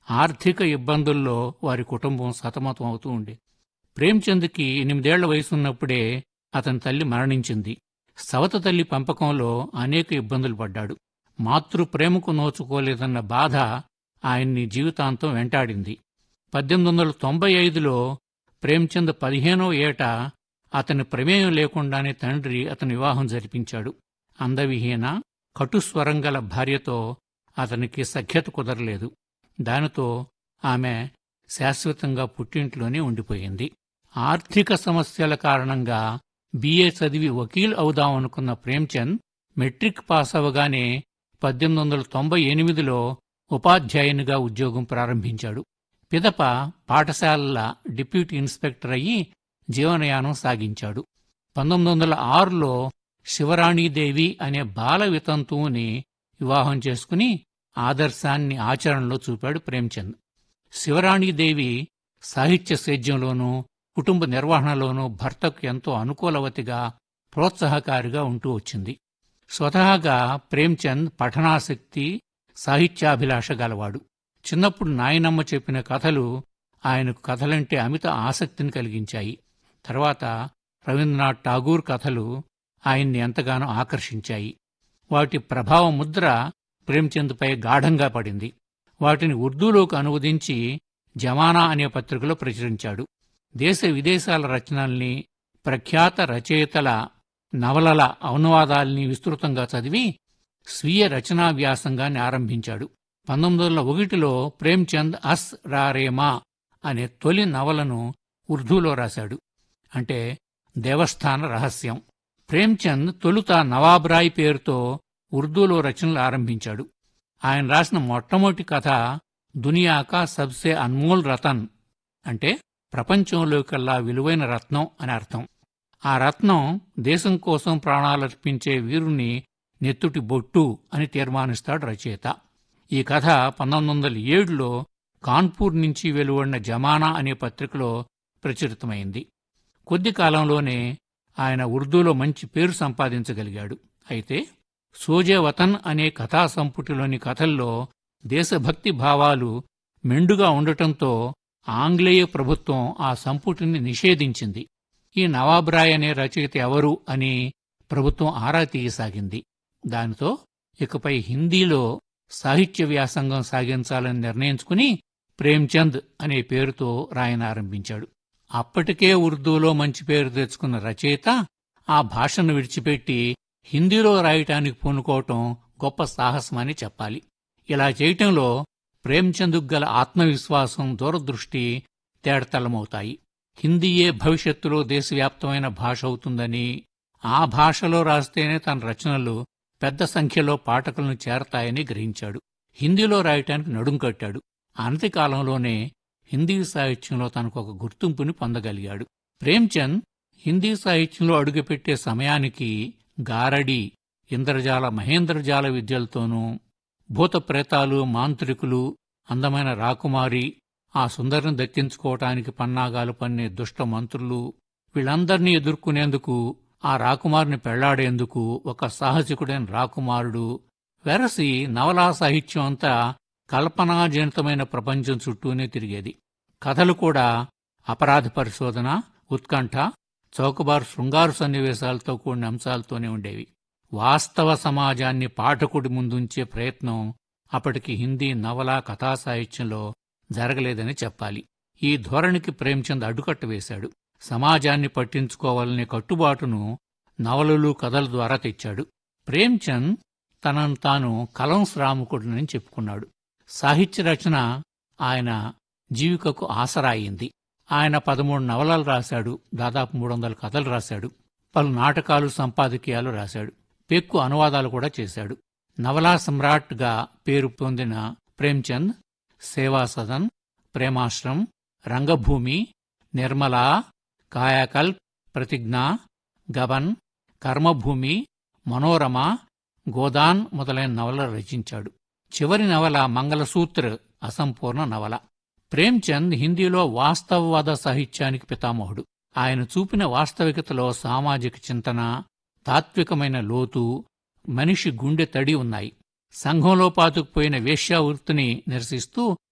ఆర్థిక ఇబ్బందుల్లో వారి కుటుంబం సతమతం అవుతూ ఉండేది ప్రేమ్చంద్కి ఎనిమిదేళ్ల వయసున్నప్పుడే అతని తల్లి మరణించింది సవత తల్లి పెంపకంలో అనేక ఇబ్బందులు పడ్డాడు మాతృ ప్రేమకు నోచుకోలేదన్న బాధ ఆయన్ని జీవితాంతం వెంటాడింది పద్దెనిమిది వందల తొంభై ఐదులో ప్రేమ్చంద్ పదిహేనో ఏట అతని ప్రమేయం లేకుండానే తండ్రి అతని వివాహం జరిపించాడు అందవిహీన కటుస్వరం గల భార్యతో అతనికి సఖ్యత కుదరలేదు దానితో ఆమె శాశ్వతంగా పుట్టింట్లోనే ఉండిపోయింది ఆర్థిక సమస్యల కారణంగా బిఏ చదివి వకీల్ అవుదామనుకున్న ప్రేమ్చంద్ మెట్రిక్ పాస్ అవగానే పద్దెనిమిది వందల తొంభై ఎనిమిదిలో ఉపాధ్యాయునిగా ఉద్యోగం ప్రారంభించాడు పిదప పాఠశాలల డిప్యూటీ ఇన్స్పెక్టర్ అయ్యి జీవనయానం సాగించాడు పంతొమ్మిది వందల ఆరులో శివరాణీదేవి అనే బాల వితంతువుని వివాహం చేసుకుని ఆదర్శాన్ని ఆచరణలో చూపాడు ప్రేమ్చంద్ శివరాణీదేవి సాహిత్య సేద్యంలోనూ కుటుంబ నిర్వహణలోనూ భర్తకు ఎంతో అనుకూలవతిగా ప్రోత్సాహకారిగా ఉంటూ వచ్చింది స్వతహాగా ప్రేమ్చంద్ పఠనాసక్తి సాహిత్యాభిలాష గలవాడు చిన్నప్పుడు నాయనమ్మ చెప్పిన కథలు ఆయనకు కథలంటే అమిత ఆసక్తిని కలిగించాయి తర్వాత రవీంద్రనాథ్ ఠాగూర్ కథలు ఆయన్ని ఎంతగానో ఆకర్షించాయి వాటి ప్రభావ ముద్ర ప్రేమ్చంద్పై గాఢంగా పడింది వాటిని ఉర్దూలోకి అనువదించి జమానా అనే పత్రికలో ప్రచురించాడు దేశ విదేశాల రచనల్ని ప్రఖ్యాత రచయితల నవలల అనువాదాల్ని విస్తృతంగా చదివి స్వీయ రచనా వ్యాసంగాన్ని ఆరంభించాడు పంతొమ్మిది వందల ఒకటిలో ప్రేమ్చంద్ అస్ రారేమా అనే తొలి నవలను ఉర్దూలో రాశాడు అంటే దేవస్థాన రహస్యం ప్రేమ్చంద్ తొలుత నవాబ్రాయ్ పేరుతో ఉర్దూలో రచనలు ఆరంభించాడు ఆయన రాసిన మొట్టమొదటి కథ దునియాకా సబ్సే అన్మోల్ రతన్ అంటే ప్రపంచంలోకెల్లా విలువైన రత్నం అని అర్థం ఆ రత్నం దేశం కోసం ప్రాణాలర్పించే వీరుణ్ణి నెత్తుటి బొట్టు అని తీర్మానిస్తాడు రచయిత ఈ కథ పంతొమ్మిది వందల ఏడులో కాన్పూర్ నుంచి వెలువడిన జమానా అనే పత్రికలో ప్రచురితమైంది కొద్ది కాలంలోనే ఆయన ఉర్దూలో మంచి పేరు సంపాదించగలిగాడు అయితే సోజే వతన్ అనే కథా సంపుటిలోని కథల్లో దేశభక్తి భావాలు మెండుగా ఉండటంతో ఆంగ్లేయ ప్రభుత్వం ఆ సంపుటిని నిషేధించింది ఈ నవాబ్రాయ్ అనే రచయిత ఎవరు అని ప్రభుత్వం ఆరా తీయసాగింది దానితో ఇకపై హిందీలో సాహిత్య వ్యాసంగం సాగించాలని నిర్ణయించుకుని ప్రేమ్చంద్ అనే పేరుతో రాయనారంభించాడు అప్పటికే ఉర్దూలో మంచి పేరు తెచ్చుకున్న రచయిత ఆ భాషను విడిచిపెట్టి హిందీలో రాయటానికి పూనుకోవటం గొప్ప సాహసమని చెప్పాలి ఇలా చేయటంలో ప్రేమ్చందుకు గల ఆత్మవిశ్వాసం దూరదృష్టి తేడతల్లమవుతాయి హిందీయే భవిష్యత్తులో దేశవ్యాప్తమైన భాష అవుతుందని ఆ భాషలో రాస్తేనే తన రచనలు పెద్ద సంఖ్యలో పాఠకులను చేరతాయని గ్రహించాడు హిందీలో రాయటానికి నడుం కట్టాడు అనతి కాలంలోనే హిందీ సాహిత్యంలో తనకు ఒక గుర్తింపుని పొందగలిగాడు ప్రేమ్చంద్ హిందీ సాహిత్యంలో అడుగుపెట్టే సమయానికి గారడి ఇంద్రజాల మహేంద్రజాల విద్యలతోనూ భూత ప్రేతాలు మాంత్రికులు అందమైన రాకుమారి ఆ సుందరిని దక్కించుకోవటానికి పన్నాగాలు పన్నే దుష్ట మంత్రులు వీళ్ళందర్నీ ఎదుర్కొనేందుకు ఆ రాకుమారుని పెళ్లాడేందుకు ఒక సాహసికుడైన రాకుమారుడు వెరసి నవలా సాహిత్యం అంతా కల్పనాజనితమైన ప్రపంచం చుట్టూనే తిరిగేది కథలు కూడా అపరాధ పరిశోధన ఉత్కంఠ చౌకబారు శృంగారు సన్నివేశాలతో కూడిన అంశాలతోనే ఉండేవి వాస్తవ సమాజాన్ని పాఠకుడి ముందుంచే ప్రయత్నం అప్పటికి హిందీ నవల కథా సాహిత్యంలో జరగలేదని చెప్పాలి ఈ ధోరణికి ప్రేమ్చంద్ అడ్డుకట్ట వేశాడు సమాజాన్ని పట్టించుకోవాలనే కట్టుబాటును నవలలు కథల ద్వారా తెచ్చాడు ప్రేమ్చంద్ తనను తాను కలం శ్రామకుడినని చెప్పుకున్నాడు సాహిత్య రచన ఆయన జీవికకు ఆసరా అయింది ఆయన పదమూడు నవలలు రాశాడు దాదాపు మూడు వందల కథలు రాశాడు పలు నాటకాలు సంపాదకీయాలు రాశాడు పెక్కు అనువాదాలు కూడా చేశాడు నవలా సమ్రాట్గా పేరు పొందిన ప్రేమ్చంద్ సేవా సదన్ ప్రేమాశ్రం రంగభూమి నిర్మల కాయాకల్ప్ ప్రతిజ్ఞ గబన్ కర్మభూమి మనోరమ గోదాన్ మొదలైన నవలలు రచించాడు చివరి నవల మంగళసూత్ర అసంపూర్ణ నవల ప్రేమ్చంద్ హిందీలో వాస్తవవాద సాహిత్యానికి పితామహుడు ఆయన చూపిన వాస్తవికతలో సామాజిక చింతన తాత్వికమైన లోతు మనిషి గుండె తడి ఉన్నాయి సంఘంలో పాతుకుపోయిన వేశ్యావృత్తిని నిరసిస్తూ